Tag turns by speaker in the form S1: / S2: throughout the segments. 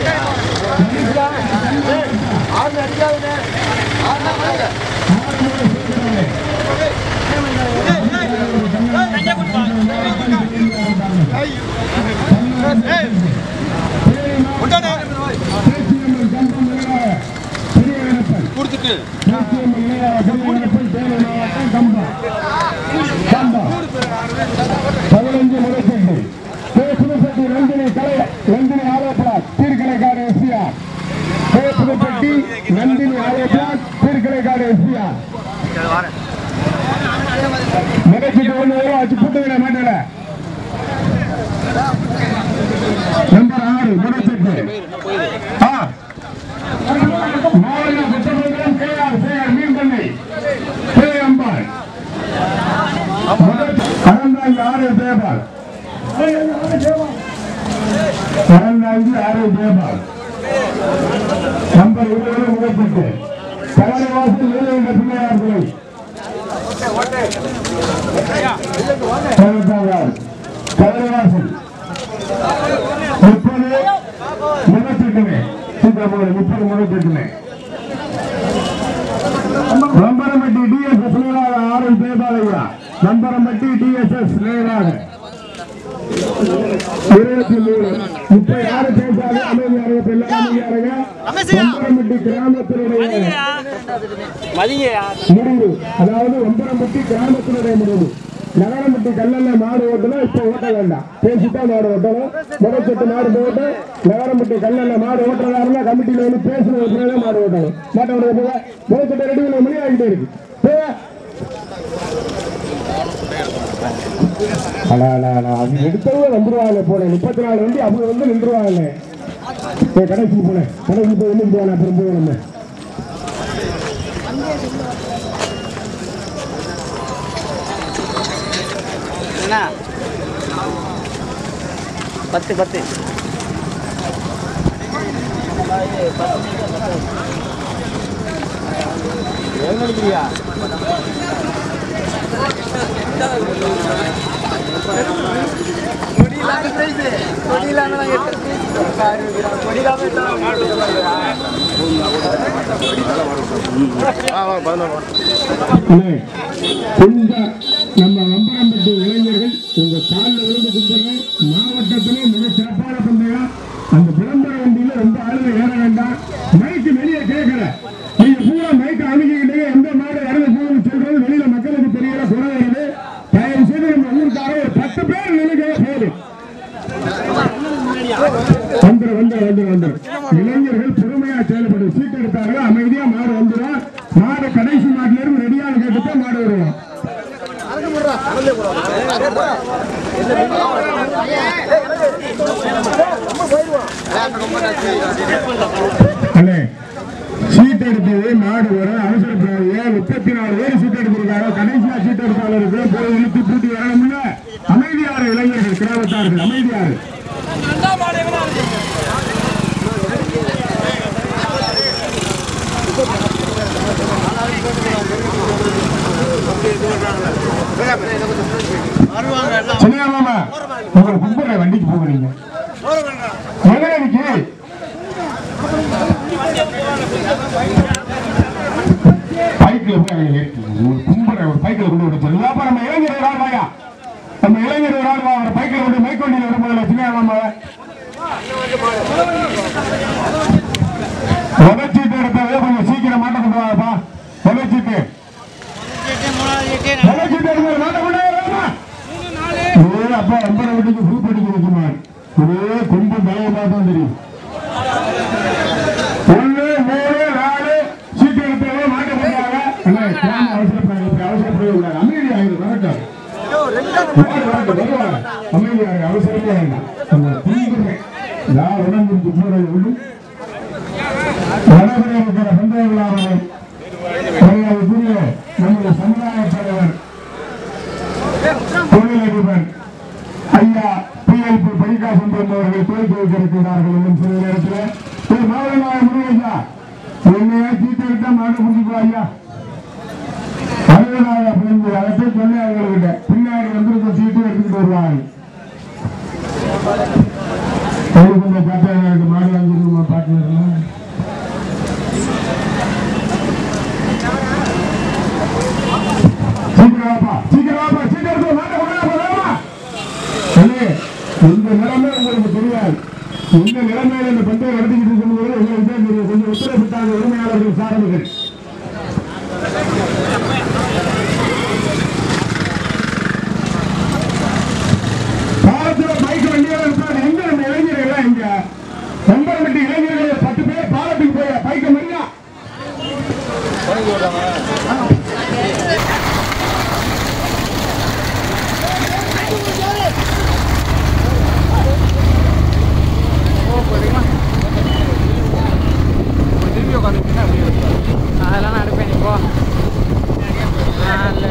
S1: கொடுத்துட்டு
S2: பதினஞ்சு முறைசெண்டு பேசுபட்டி நந்தினி கலை நந்தினி ஆலோசனா தீர்க்கலைக்காடு எஸ்பிஆர் பேசுபட்டி நந்தினி ஆலோசனா தீர்க்கலைக்காடு எஸ்பிஆர் நினைச்சிட்டு ஒண்ணு வரும் வச்சு புட்டுவிட மாட்டேல நம்பர் ஆறு முறைசெட்டு ஆ மாவட்ட புத்தகம் கே ஆர் சேகர் மீன்பண்ணை கே அம்பாள் பன்னெண்டாயிரம் ஆறு ஜெயபால் பன்னெண்டாயிரம் ஆறு ஜெயபால் நம்பர் இருபது முகப்பட்டு கவலைவாசல் ஏழு பிள்ளையார் துறை பதினெட்டாவது கவலைவாசல் முப்பது முகத்திட்டுமே சீக்கிரம் முப்பது முகத்திட்டுமே நம்பரம்பட்டி டிஎஸ்எஸ் நேராக ஆறு தேபாலய்யா நம்பரம்பட்டி டிஎஸ்எஸ் நேராக இருபத்தி மூணு முப்பது ஆறு பேசாது அமைதியாக எல்லாரும் அமைதியாக நம்பரம்பட்டி கிராமத்தினுடைய முடிவு அதாவது ஒம்பரம்பட்டி கிராமத்தினுடைய முடிவு நகரம்பட்டி கல்லல்ல மாடு ஓட்டணும் இப்ப ஓட்ட வேண்டாம் பேசிட்டா மாடு ஓட்டணும் முதற்செட்டு மாடு போட்டு நகரம்பட்டி கல்லல்ல மாடு ஓட்டுறதா இருந்தா கமிட்டியில வந்து பேசின ஒரு மாடு ஓட்டணும் மாட்டோட போக முதற்செட்டு ரெடி மணி ஆகிட்டே இருக்கு போக. அடா, அடா, அடா, அது எடுத்தவங்க வந்துருவாங்க போன முப்பத்தி நாலு வண்டி அவங்க வந்து நின்றுவாங்க ஏய், கடைசிக்கு போனேன் கடைசி போய் என்ன போனேன் அப்புறம் போவோம் நம்ம
S3: என்ன பத்து பத்து
S2: அண்ணே, கொஞ்சம் நம்ம வம்பரம்பட்டு இளைஞர்கள் உங்க காலில் விழுந்து கும்பிடுங்க மாவட்டத்திலே மிக சிறப்பான பந்தயம் அந்த விளம்பர வண்டியில ரொம்ப ஆளுங்க ஏற வேண்டாம் மைக்கு வெளியே கேட்கல நீங்க பூரா மைக்கு அமைக்கிக்கிட்டே எந்த மாடு இறந்து போகுதுன்னு சொல்றது வெளியில மக்களுக்கு தெரியல குறை வருது தயவு செய்து நம்ம ஊருக்காக ஒரு பத்து பேர் நினைக்கிற போதும் வந்துரு வந்துரு வந்துரு வந்துரு இளைஞர்கள் பொறுமையா செயல்படும் சீட் எடுத்தார்கள் அமைதியா மாடு வந்துடும் மாடு கடைசி மாட்டுல இருந்து ரெடியான கேட்டு மாடு வருவோம் அண்ணே சீட் எடுத்தது மாடு வரும் அவசரப்படாதீங்க முப்பத்தி நாலு பேர் சீட் எடுத்திருக்காங்க கடைசியா சீட் எடுத்தாளருக்கு போய் இழுத்து பூட்டி வரணும்ல அமைதியாரு இளைஞர்கள் கிராமத்தார்கள் அமைதியாரு சரியா மாமா உங்களை கும்பிடுற வண்டிக்கு போகிறீங்க எங்க நினைக்கு பைக்ல போய் அவங்க ஏற்றி ஒரு கும்பிடுற ஒரு பைக்ல கொண்டு விட சொல்லு அப்ப நம்ம இளைஞர் ஒரு ஆள் வாயா நம்ம இளைஞர் ஒரு ஆள் வா அவரை பைக்ல கொண்டு மைக் வண்டியில் வர முதல்ல சின்ன மாமா உதச்சீட்டு எடுத்ததே கொஞ்சம் சீக்கிரம் மாட்ட கொண்டு வாப்பா உதச்சீட்டு உதச்சீட்டு எடுத்தது மாட்ட கொண்டு வாமா ஒரே அப்பா அம்பரை வீட்டுக்கு பூ படிக்க வைக்குமார் ஒரே கொஞ்சம் தலையை பார்த்தா தெரியும் ஒண்ணு மூணு நாலு சீட்டு எடுத்தவங்க மாட்ட முடியாத அண்ணா கிராம அவசரப்படாது இப்படி அவசரப்படவே கூடாது அமைதி ஆயிரும் வரட்டும் வரட்டும், வரட்டும், வருவாங்க அமைதியாக அவசரமே வேண்டாம் நம்ம தூங்குறேன் நான் உடம்பு போறது உண்டு வடகரை இருக்கிற சந்தேகங்களாளரை மரியாதைக்குரிய நம்முடைய சமுதாய தலைவர் தொழிலதிபர் ஐயா பிஎல்பி பரிகாசம் அவர்கள் துவக்கி வைக்க இருக்கிறார்கள் இன்னும் சில நேரத்தில் திரு மாவட்ட முருகேசா என்னையா சீட்டு எடுத்தா மாடு முடிச்சுக்கோ ஐயா அறுபதாயிரம் பிள்ளைங்க அதை சொல்லி அவங்ககிட்ட பின்னாடி வந்திருக்க சீட்டு எடுத்துக்கிட்டு வருவாங்க கொஞ்சம் கட்டாயம் மாடு வாங்கிருக்கோம் இந்த நிலைமை உங்களுக்கு தெரியாது இந்த நிலைமையில இந்த பந்தயம் நடத்திக்கிட்டு இருக்கும்போது உங்களுக்கு தான் தெரியும் கொஞ்சம் உத்தரவிட்டாங்க உரிமையாளர்கள் சாரணிகள் பாலத்துல பைக் வண்டியோட இருப்பாங்க எங்க நம்ம இளைஞர்கள் எங்க செம்பரம்பட்டி இளைஞர்கள் ஒரு பத்து பேர் பாலத்துக்கு போய் பைக்க மறியா
S3: அதெல்லாம் நான் எடுப்பேன் நீ போ ஆ, இல்ல.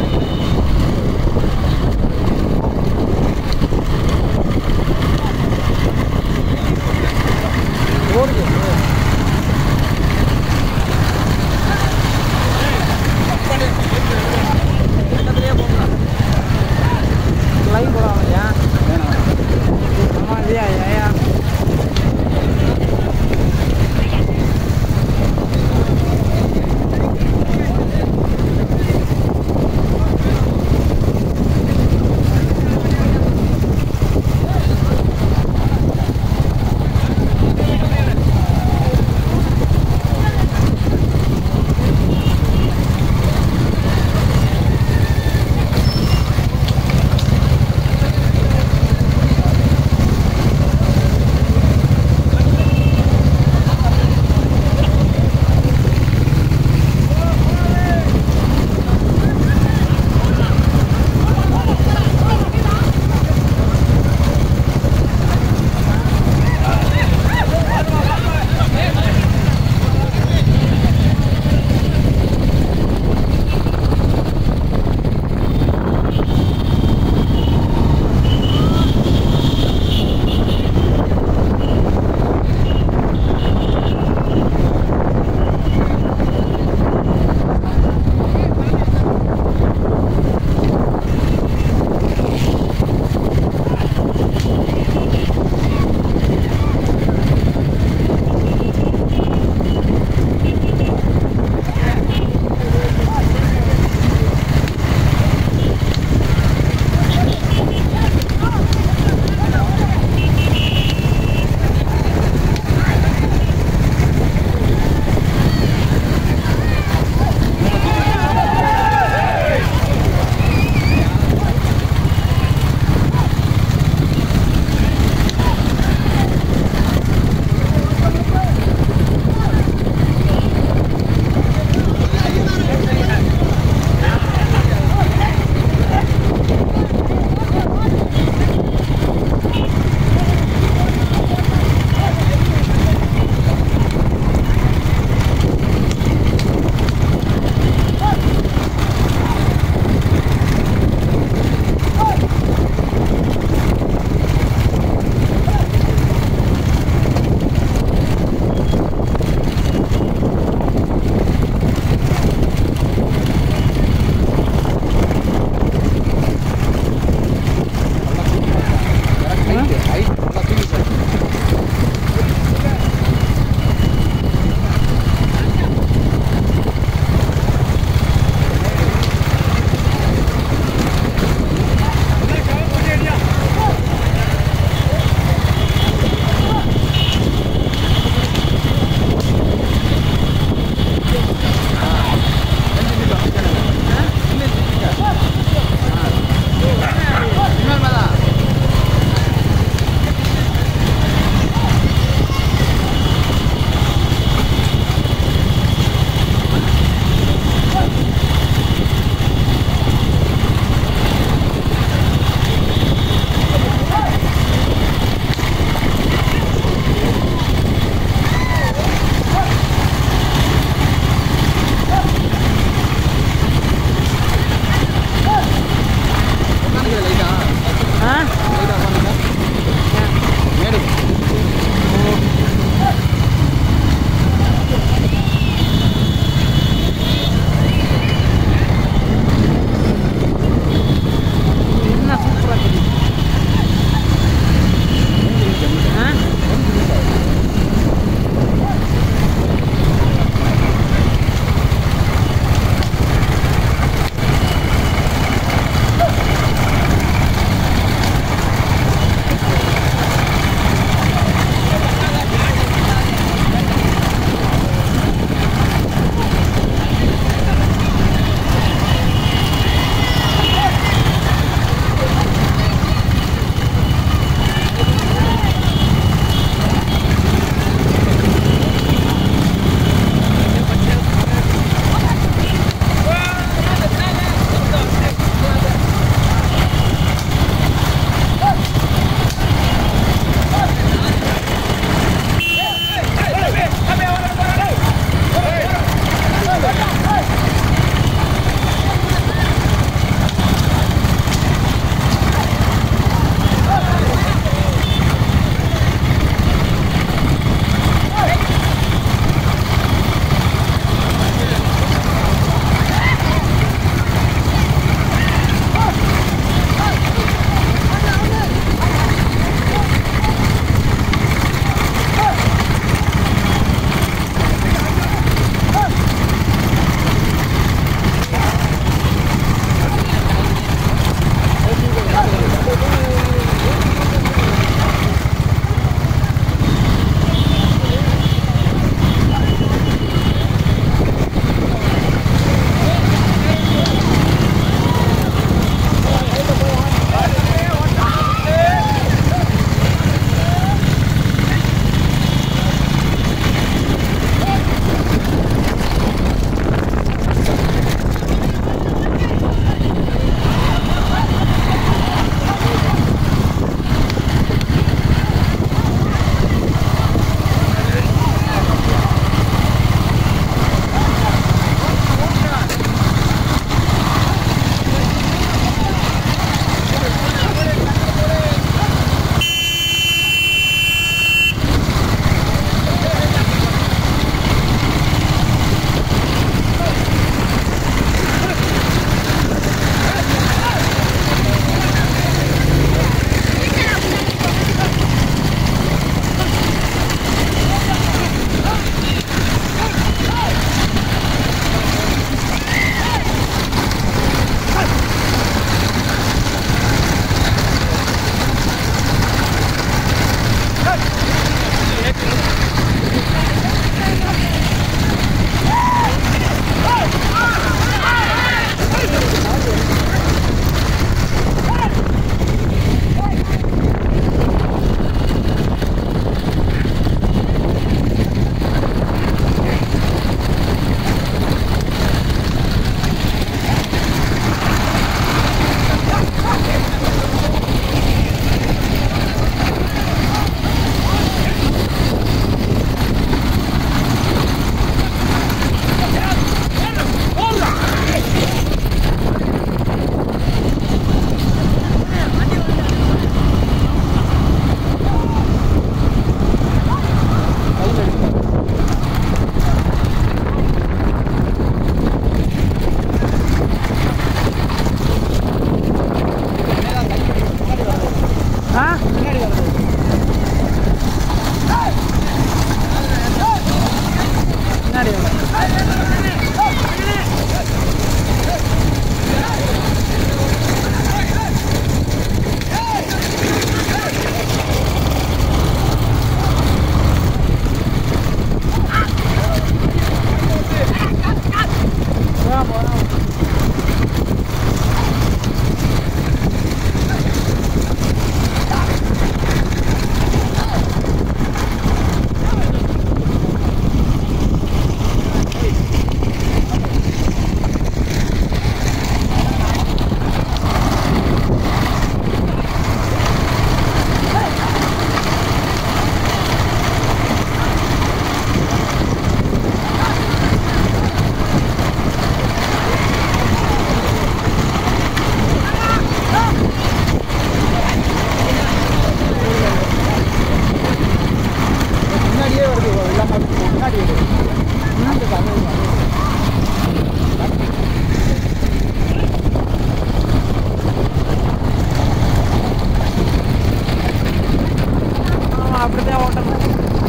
S3: அப்படித்தான் ஓட்டணும்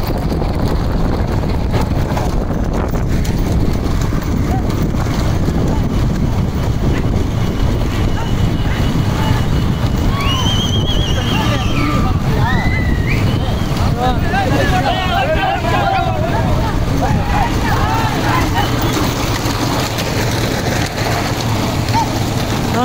S3: ஆ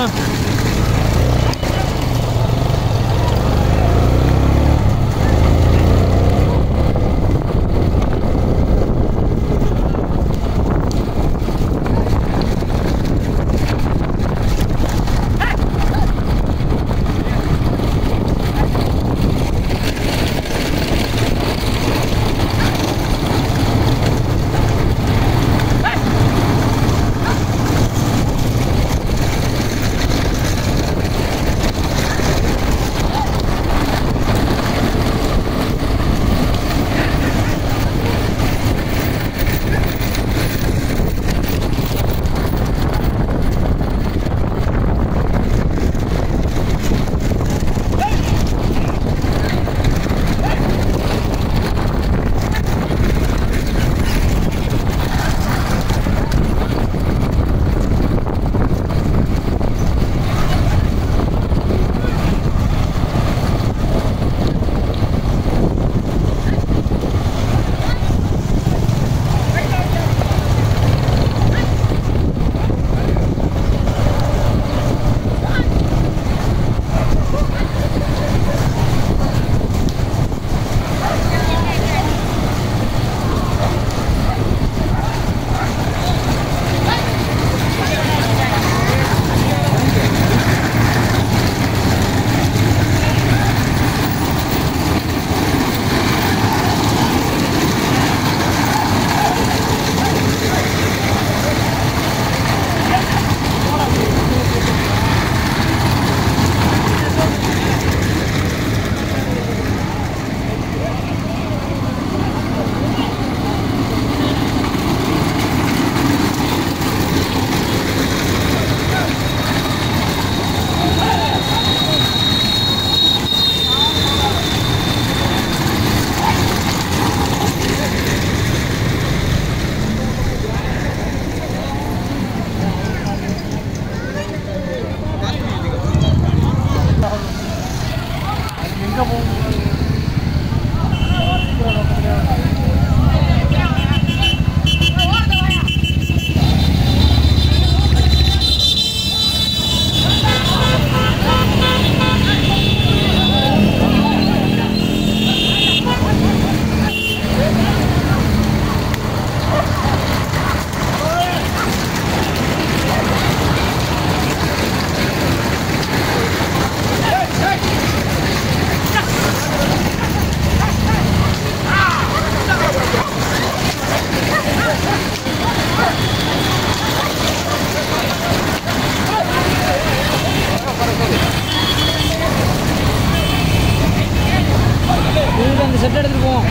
S3: இதுக்கு அந்த செட் எடுத்துட்டு போவோம்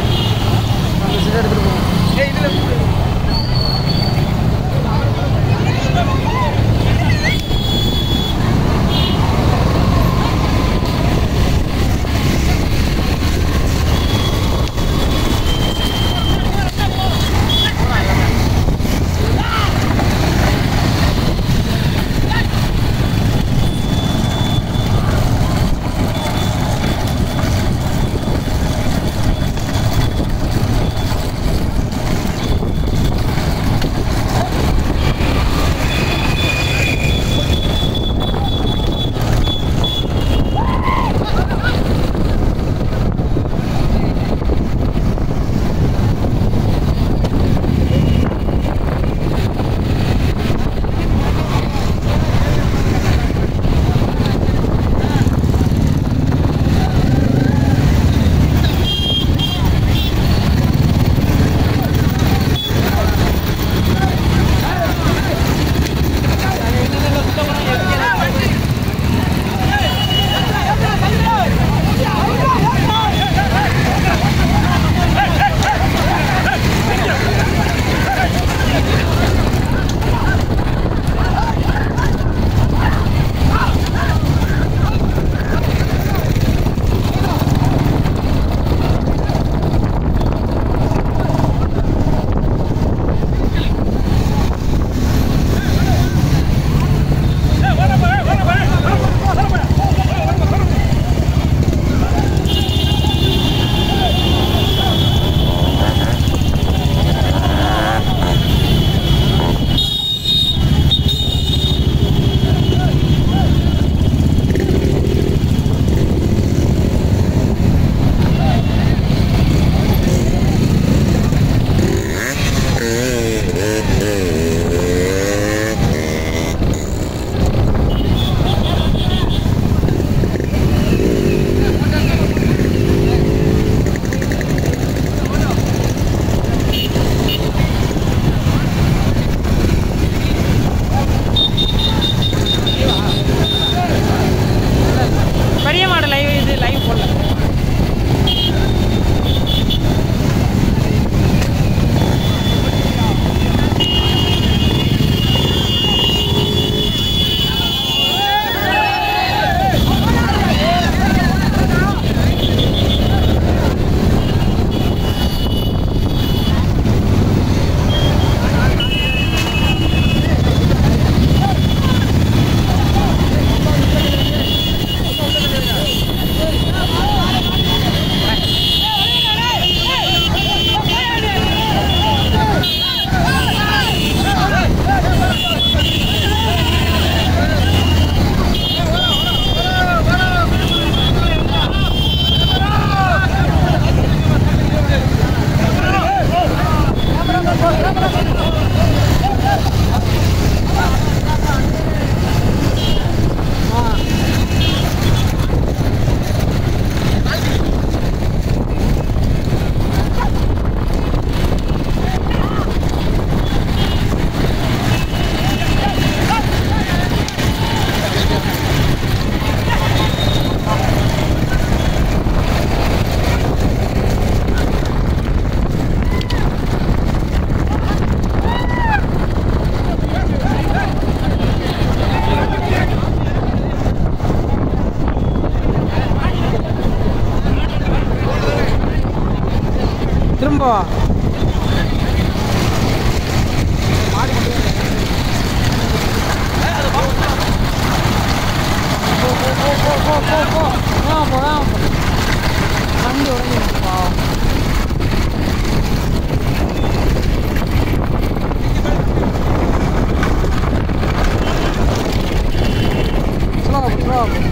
S3: அந்த செட் எடுத்துட்டு போவோம்
S4: ஆ
S3: போ போ, போ, போ, போ, போ, போ, போ. வேகமா போ, வேகமா போ. வண்டி உடஞ்சிருச்சுப்பா ஸ்லோவா போ ஸ்லோவா போ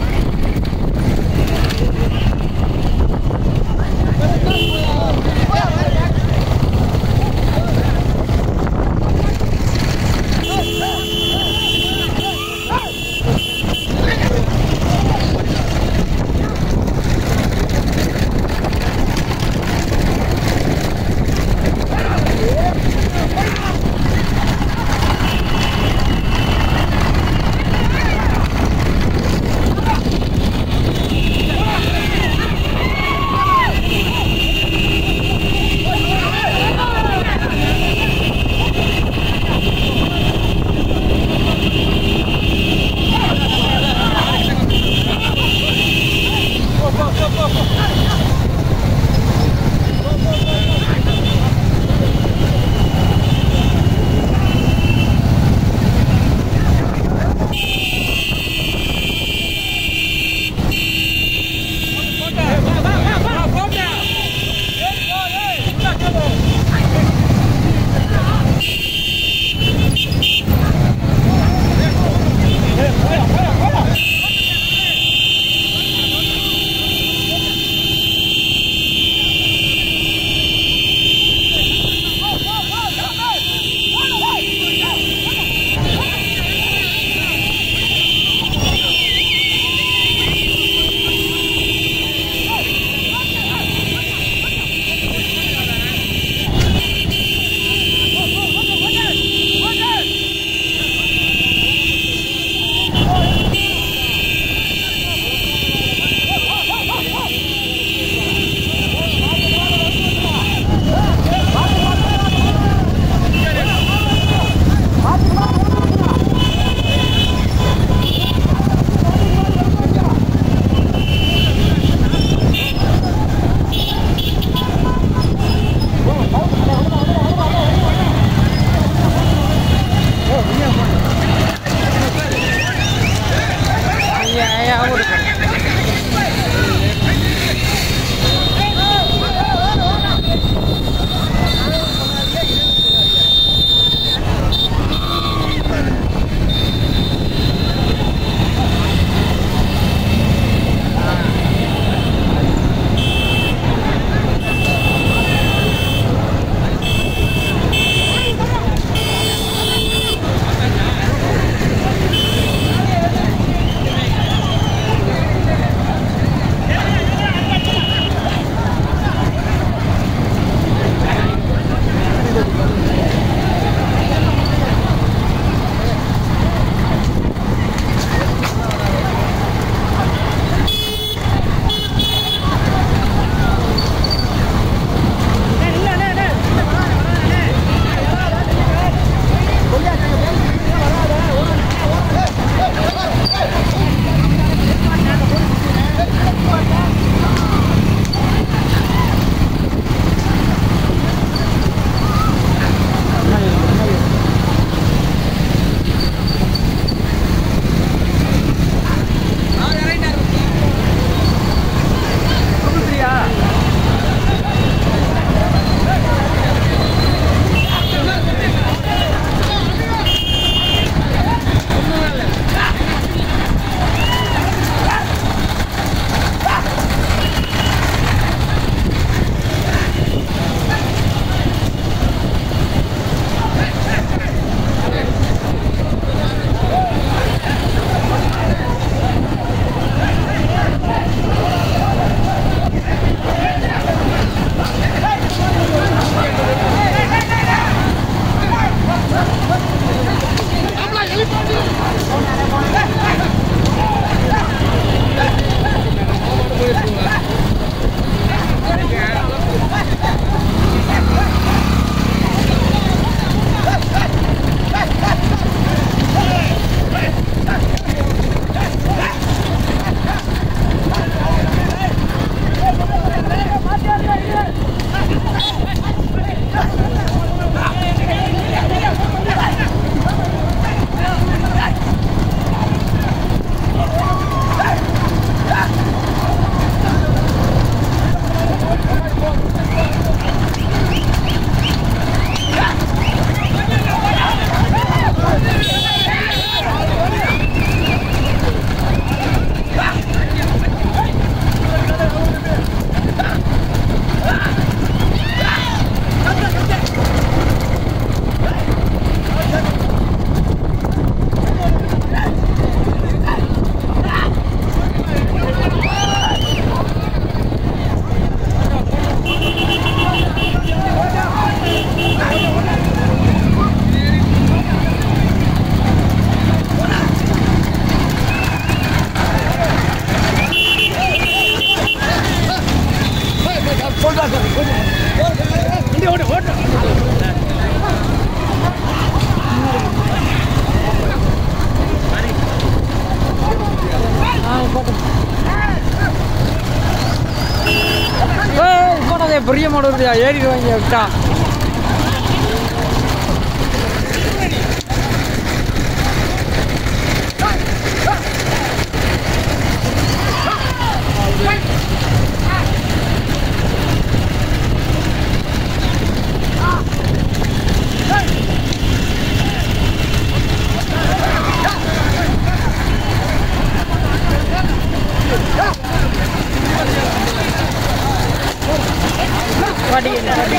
S3: ஏய், போடாதே, பெரிய மாடு வருதுயா ஏறிடுவாங்க விட்டா வாட்டிக்க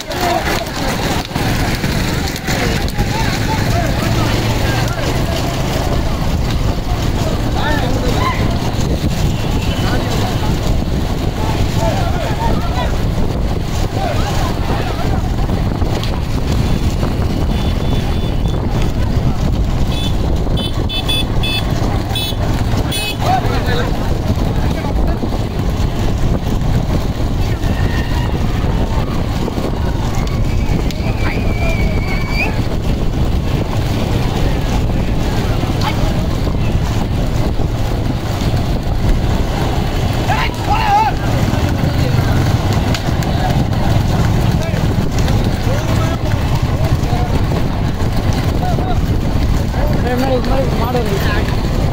S3: முன்னாடி முன்னாடி மாடு வருது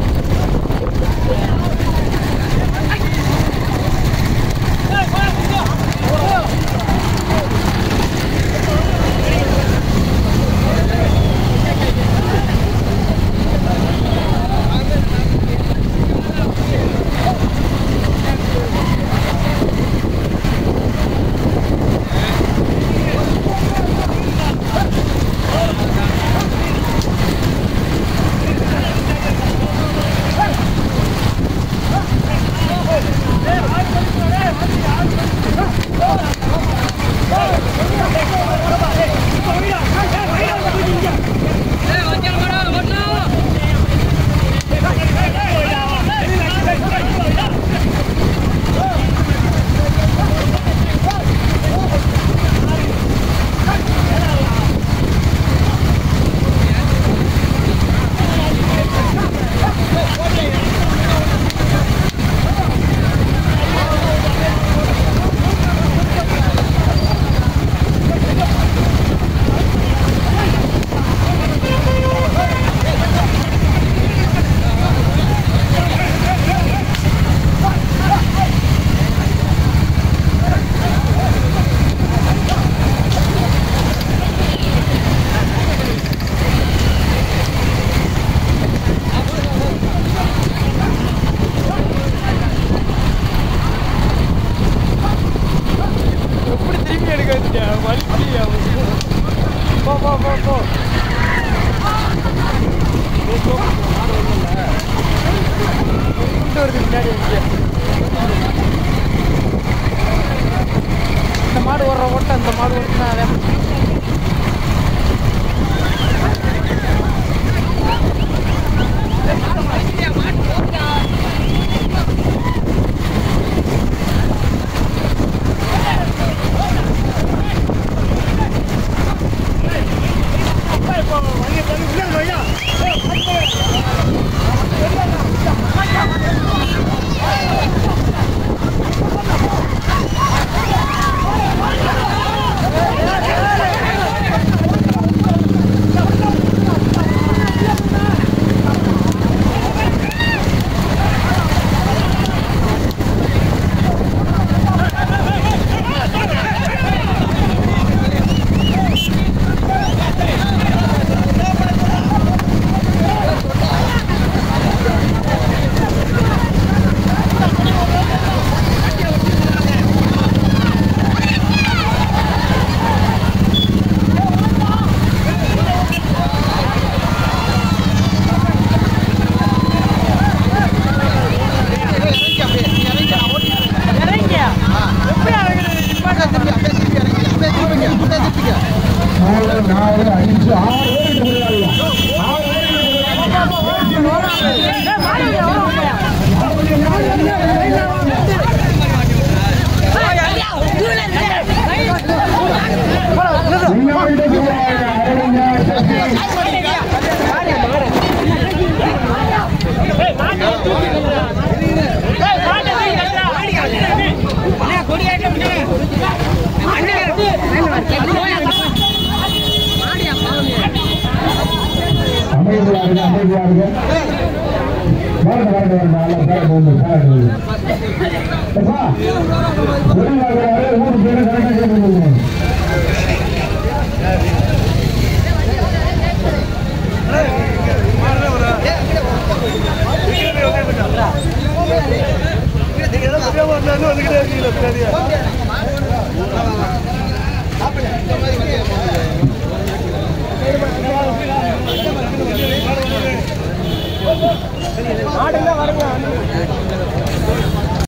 S3: எப்படி திரும்பி எடுக்க வச்சியா வலிக்கியா போ போ போ போ கொண்டு வருது பின்னாடி இங்க. இந்த மாடு ஓடுற ஓட்டம் இந்த மாடு ஓட்டினா இறங்கியா எப்படி இறங்குறது
S2: நாலு நாலு அஞ்சு ஆறு பேர் இருக்கிறாங்க. ஆறு பேர் இருக்கிறாங்க. அமைதியாக வரது வரது வரது அல்ல பேர போகுது பேர போகுது எப்பா ஊர் பேரு கரெக்டாக கேட்டு
S3: மாடுங்க வருங்க